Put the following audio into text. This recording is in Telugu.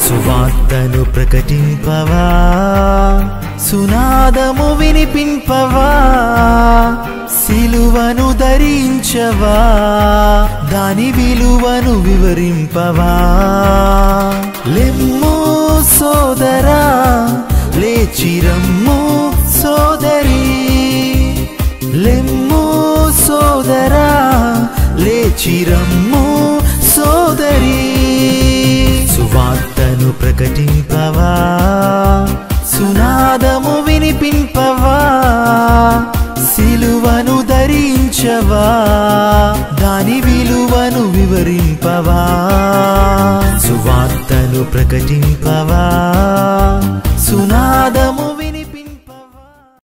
సువార్తను ప్రకటింపవా సునాదము వినిపింపవా సిలువను ధరించవా దాని విలువను వివరింపవా లెమ్ము సోదరా లేచిరమ్ము సోదరి లెమ్ము సోదరా లేచిరమ్ము సోదరి సువార్తను ప్రకటింపవా సునాదము వినిపింపవా సిలువను ధరించవా దాని విలువను వివరింపవా సువార్తను ప్రకటింపవా సునాదము వి-